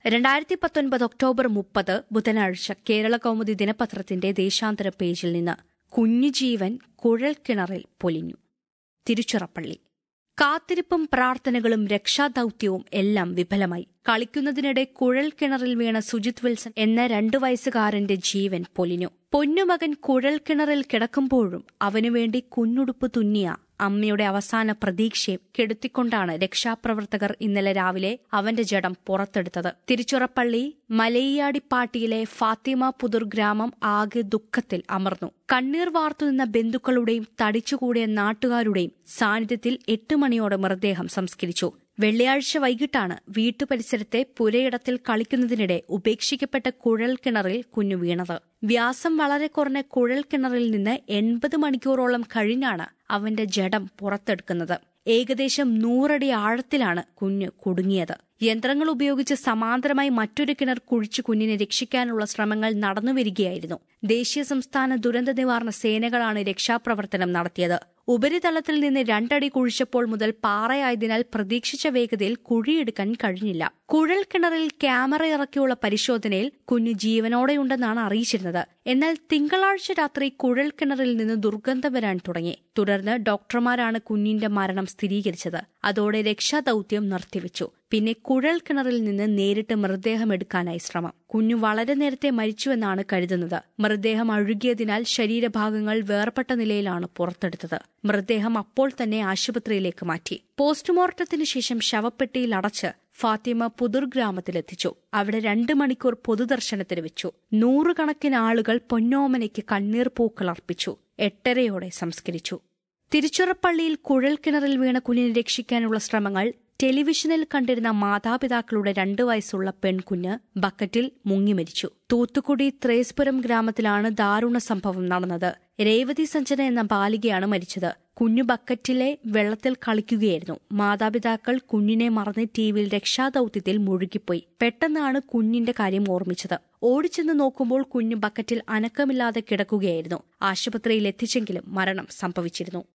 രണ്ടായിരത്തി പത്തൊൻപത് ഒക്ടോബർ മുപ്പത് ബുധനാഴ്ച കേരള കൗമുദി ദിനപത്രത്തിന്റെ ദേശാന്തര പേജിൽ നിന്ന് കുഞ്ഞുജീവൻ കുഴൽക്കിണറിൽ പൊലിഞ്ഞു തിരുച്ചിറപ്പള്ളി കാത്തിരിപ്പും പ്രാർത്ഥനകളും രക്ഷാദൌത്യവും എല്ലാം വിഫലമായി കളിക്കുന്നതിനിടെ കുഴൽക്കിണറിൽ വീണ സുജിത് വിൽസൺ എന്ന രണ്ടു വയസ്സുകാരന്റെ ജീവൻ പൊലിഞ്ഞു പൊന്നുമകൻ കുഴൽക്കിണറിൽ കിടക്കുമ്പോഴും അവനുവേണ്ടി കുഞ്ഞുടുപ്പ് തുന്നിയ അമ്മയുടെ അവസാന പ്രതീക്ഷയെ കെടുത്തിക്കൊണ്ടാണ് രക്ഷാപ്രവർത്തകർ ഇന്നലെ രാവിലെ അവന്റെ ജഡം പുറത്തെടുത്തത് തിരുച്ചുറപ്പള്ളി മലയിയാടിപ്പാട്ടിയിലെ ഫാത്തിമ പുതുർ ഗ്രാമം ആകെ ദുഃഖത്തിൽ അമർന്നു കണ്ണീർ വാർത്തുനിന്ന ബന്ധുക്കളുടെയും തടിച്ചുകൂടിയ നാട്ടുകാരുടെയും സാന്നിധ്യത്തിൽ എട്ട് മണിയോടെ മൃതദേഹം സംസ്കരിച്ചു വെള്ളിയാഴ്ച വൈകിട്ടാണ് വീട്ടുപരിസരത്തെ പുരയിടത്തിൽ കളിക്കുന്നതിനിടെ ഉപേക്ഷിക്കപ്പെട്ട കുഴൽ കിണറിൽ കുഞ്ഞു വീണത് വ്യാസം വളരെ കുറഞ്ഞ കുഴൽ കിണറിൽ നിന്ന് എൺപത് മണിക്കൂറോളം കഴിഞ്ഞാണ് അവന്റെ ജഡം പുറത്തെടുക്കുന്നത് ഏകദേശം നൂറടി ആഴത്തിലാണ് കുഞ്ഞ് കുടുങ്ങിയത് യന്ത്രങ്ങൾ ഉപയോഗിച്ച് സമാന്തരമായി മറ്റൊരു കിണർ കുഴിച്ചു കുഞ്ഞിനെ രക്ഷിക്കാനുള്ള ശ്രമങ്ങൾ നടന്നുവരികയായിരുന്നു ദേശീയ സംസ്ഥാന ദുരന്ത നിവാരണ സേനകളാണ് രക്ഷാപ്രവർത്തനം നടത്തിയത് ഉപരിതലത്തിൽ നിന്ന് രണ്ടടി കുഴിച്ചപ്പോൾ മുതൽ പാറയായതിനാൽ പ്രതീക്ഷിച്ച വേഗതയിൽ കുഴിയെടുക്കാൻ കഴിഞ്ഞില്ല കുഴൽ കിണറിൽ ക്യാമറ ഇറക്കിയുള്ള പരിശോധനയിൽ കുഞ്ഞ് ജീവനോടെയുണ്ടെന്നാണ് അറിയിച്ചിരുന്നത് എന്നാൽ തിങ്കളാഴ്ച രാത്രി കുഴൽ കിണറിൽ നിന്ന് ദുർഗന്ധം വരാൻ തുടങ്ങി തുടർന്ന് ഡോക്ടർമാരാണ് കുഞ്ഞിന്റെ മരണം സ്ഥിരീകരിച്ചത് അതോടെ രക്ഷാദൌത്യം നിർത്തിവെച്ചു പിന്നെ കുഴൽ കിണറിൽ നിന്ന് നേരിട്ട് മൃതദേഹം എടുക്കാനായി ശ്രമം കുഞ്ഞു വളരെ നേരത്തെ മരിച്ചുവെന്നാണ് കരുതുന്നത് മൃതദേഹം അഴുകിയതിനാൽ ശരീരഭാഗങ്ങൾ വേർപെട്ട നിലയിലാണ് പുറത്തെടുത്തത് മൃതദേഹം അപ്പോൾ തന്നെ ആശുപത്രിയിലേക്ക് മാറ്റി പോസ്റ്റ്മോർട്ടത്തിന് ശേഷം ശവപ്പെട്ടിയിൽ അടച്ച് ഫാത്തിമ പുതുർ ഗ്രാമത്തിലെത്തിച്ചു അവിടെ രണ്ട് മണിക്കൂർ പൊതുദർശനത്തിന് വെച്ചു നൂറുകണക്കിന് ആളുകൾ പൊന്നോമനയ്ക്ക് കണ്ണീർ പൂക്കൾ അർപ്പിച്ചു എട്ടരയോടെ സംസ്കരിച്ചു തിരുച്ചിറപ്പള്ളിയിൽ കുഴൽക്കിണറിൽ വീണ കുഞ്ഞിനെ രക്ഷിക്കാനുള്ള ശ്രമങ്ങൾ ടെലിവിഷനിൽ കണ്ടിരുന്ന മാതാപിതാക്കളുടെ രണ്ടു വയസ്സുള്ള പെൺകുഞ്ഞ് ബക്കറ്റിൽ മുങ്ങിമരിച്ചു തൂത്തുക്കുടി ത്രേസ്പുരം ഗ്രാമത്തിലാണ് ദാരുണ സംഭവം നടന്നത് രേവതി സഞ്ജന എന്ന ബാലികയാണ് മരിച്ചത് കുഞ്ഞു ബക്കറ്റിലെ വെള്ളത്തിൽ കളിക്കുകയായിരുന്നു മാതാപിതാക്കൾ കുഞ്ഞിനെ മറന്ന് ടിവിയിൽ രക്ഷാദൌത്യത്തിൽ മുഴുകിപ്പോയി പെട്ടെന്നാണ് കുഞ്ഞിന്റെ കാര്യം ഓർമ്മിച്ചത് ഓടിച്ചെന്ന് നോക്കുമ്പോൾ കുഞ്ഞു ബക്കറ്റിൽ അനക്കമില്ലാതെ കിടക്കുകയായിരുന്നു ആശുപത്രിയിൽ എത്തിച്ചെങ്കിലും മരണം സംഭവിച്ചിരുന്നു